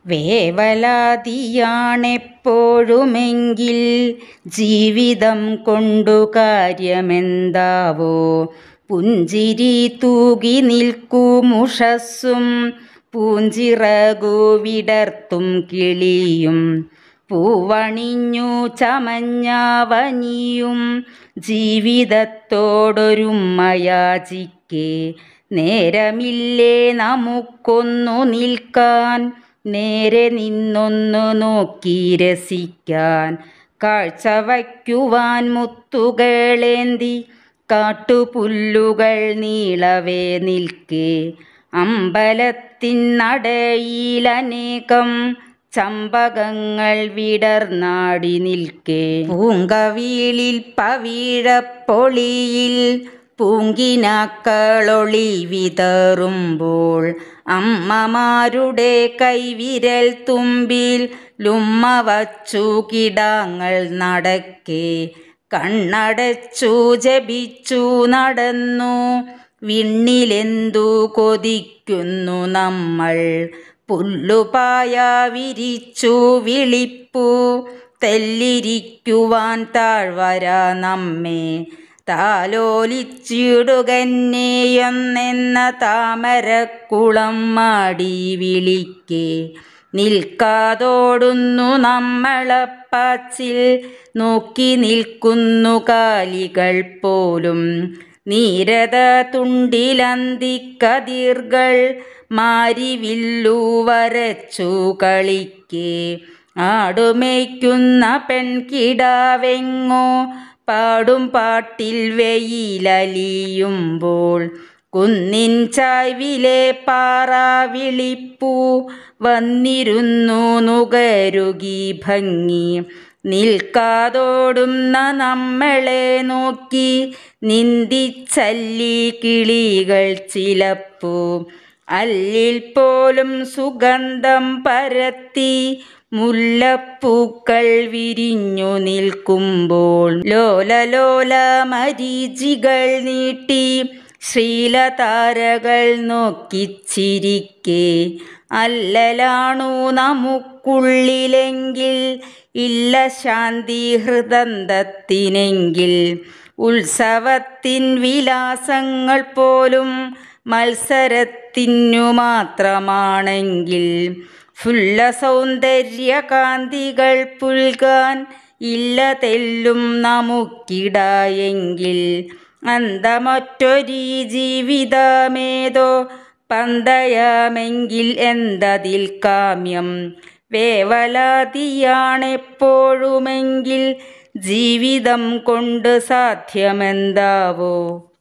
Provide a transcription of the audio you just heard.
വേവലാതിയാണെപ്പോഴുമെങ്കിൽ ജീവിതം കൊണ്ടു കാര്യമെന്താവോ പുഞ്ചിരി തൂകി നിൽക്കുമുഷസ്സും പൂഞ്ചിറകു വിടർത്തും കിളിയും പൂവണിഞ്ഞു ചമഞ്ഞാവനിയും ജീവിതത്തോടൊരുമയാചിക്കേ നേരമില്ലേ നമുക്കൊന്നു നിൽക്കാൻ നേരെ നിന്നൊന്നു നോക്കി രസിക്കാൻ കാഴ്ച വയ്ക്കുവാൻ മുത്തുകളേന്തി കാട്ടുപുല്ലുകൾ നീളവേ നിൽക്കേ അമ്പലത്തിൻ നടയിലനേകം ചമ്പകങ്ങൾ വിടർന്നാടി നിൽക്കേ പൂങ്കവീളിൽ പവിഴപ്പൊളിയിൽ പൂങ്കിനാക്കളൊളി വിതറുമ്പോൾ അമ്മമാരുടെ കൈവിരൽ തുമ്പിൽ ലുമ്മ വച്ചു കിടാങ്ങൾ നടക്കേ കണ്ണടച്ചു ജപിച്ചു നടന്നു വിണ്ണിലെന്തു കൊതിക്കുന്നു നമ്മൾ പുല്ലുപായ വിരിച്ചു വിളിപ്പു തെല്ലിരിക്കുവാൻ താഴ്വര നമ്മെ താലോലിച്ചിടുകന്നെയെന്ന താമരക്കുളം മാടി വിളിക്കേ നിൽക്കാതോടുന്നു നമ്മളപ്പാച്ചിൽ നോക്കി നിൽക്കുന്നു കാലികൾ പോലും നീരത തുണ്ടിലന്തിക്കതിർകൾ മാരിവില്ലു വരച്ചു കളിക്കേ ആടുമേയ്ക്കുന്ന പെൺകിടാവെങ്ങോ പാടും പാട്ടിൽ വെയിലലിയുമ്പോൾ കുന്നിൻ ചായ്വിലെ പാറ വിളിപ്പൂ വന്നിരുന്നു നുകരുകി ഭംഗി നിൽക്കാതോടുന്ന നമ്മളെ നോക്കി നിന്ദിച്ചല്ലി കിളികൾ ചിലപ്പൂ അല്ലിൽ പോലും സുഗന്ധം പരത്തി മുല്ലപ്പൂക്കൾ വിരിഞ്ഞു നിൽക്കുമ്പോൾ ലോല ലോല മരീചികൾ നീട്ടി ശ്രീലതാരകൾ നോക്കിച്ചിരിക്കേ അല്ലലാണു നമുക്കുള്ളിലെങ്കിൽ ഇല്ല ശാന്തി ഹൃദന്തത്തിനെങ്കിൽ ഉത്സവത്തിൻ വിലാസങ്ങൾ പോലും മത്സരത്തിനു മാത്രമാണെങ്കിൽ ഫുല്ല സൗന്ദര്യകാന്തികൾ പുൽകാൻ ഇല്ല തെല്ലും നമുക്കിടായെങ്കിൽ അന്തമൊറ്റൊരീ ജീവിതമേതോ പന്തയമെങ്കിൽ എന്തതിൽ കാമ്യം വേവലാതിയാണെപ്പോഴുമെങ്കിൽ ജീവിതം കൊണ്ട് സാധ്യമെന്താവോ